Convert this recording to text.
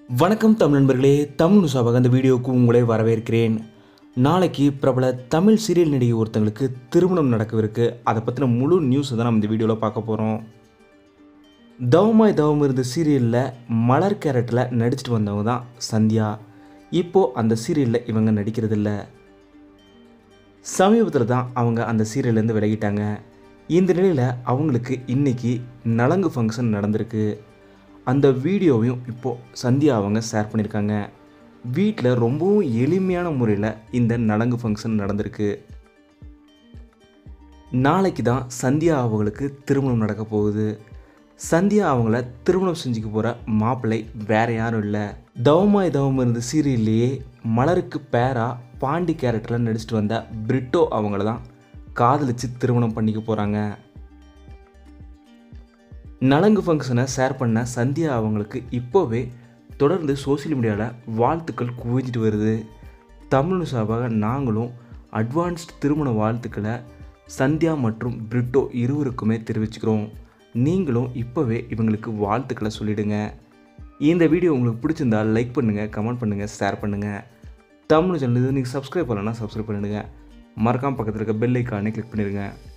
வணக்கம் தமிழ் நண்பர்களே தமிழ் நியூஸாக அந்த வீடியோவுக்கு உங்களை வரவேற்கிறேன் நாளைக்கு பிரபல தமிழ் சீரியல் நடிகை ஒருத்தங்களுக்கு திருமணம் நடக்கவிருக்கு அதை பற்றின முழு நியூஸ் தான் நம்ம இந்த வீடியோவில் பார்க்க போகிறோம் தவமாய் தவம் இருந்த சீரியலில் மலர் கேரட்டில் நடிச்சிட்டு வந்தவங்க தான் சந்தியா இப்போது அந்த சீரியலில் இவங்க நடிக்கிறதில்ல சமீபத்தில் தான் அவங்க அந்த சீரியல்லேருந்து விலகிட்டாங்க இந்த நிலையில் அவங்களுக்கு இன்னைக்கு நலங்கு ஃபங்க்ஷன் நடந்திருக்கு அந்த வீடியோவையும் இப்போது சந்தியா அவங்க ஷேர் பண்ணியிருக்காங்க வீட்டில் ரொம்பவும் எளிமையான முறையில் இந்த நலங்கு ஃபங்க்ஷன் நடந்திருக்கு நாளைக்கு தான் சந்தியா அவங்களுக்கு திருமணம் நடக்க போகுது சந்தியா அவங்கள திருமணம் செஞ்சுக்க போகிற மாப்பிள்ளை வேற யாரும் இல்லை தவமாய் தவம் இருந்த சீரியல்லையே மலருக்கு பேரா பாண்டி கேரக்டரில் நடிச்சிட்டு வந்த பிரிட்டோ அவங்கள தான் காதலிச்சு திருமணம் பண்ணிக்க போகிறாங்க நலங்கு ஃபங்க்ஷனை ஷேர் பண்ண சந்தியா அவங்களுக்கு இப்போவே தொடர்ந்து சோஷியல் மீடியாவில் வாழ்த்துக்கள் குவிஞ்சிட்டு வருது தமிழ் சார்பாக நாங்களும் அட்வான்ஸ்ட் திருமண வாழ்த்துக்களை சந்தியா மற்றும் பிரிட்டோ இருவருக்குமே தெரிவிச்சுக்கிறோம் நீங்களும் இப்போவே இவங்களுக்கு வாழ்த்துக்களை சொல்லிடுங்க இந்த வீடியோ உங்களுக்கு பிடிச்சிருந்தா லைக் பண்ணுங்கள் கமெண்ட் பண்ணுங்கள் ஷேர் பண்ணுங்கள் தமிழ் சேனல் இது நீங்கள் சப்ஸ்கிரைப் பண்ணலன்னா சப்ஸ்கிரைப் பண்ணிடுங்க மறக்காம பக்கத்தில் இருக்க பெல் ஐக்கானே கிளிக் பண்ணிடுங்க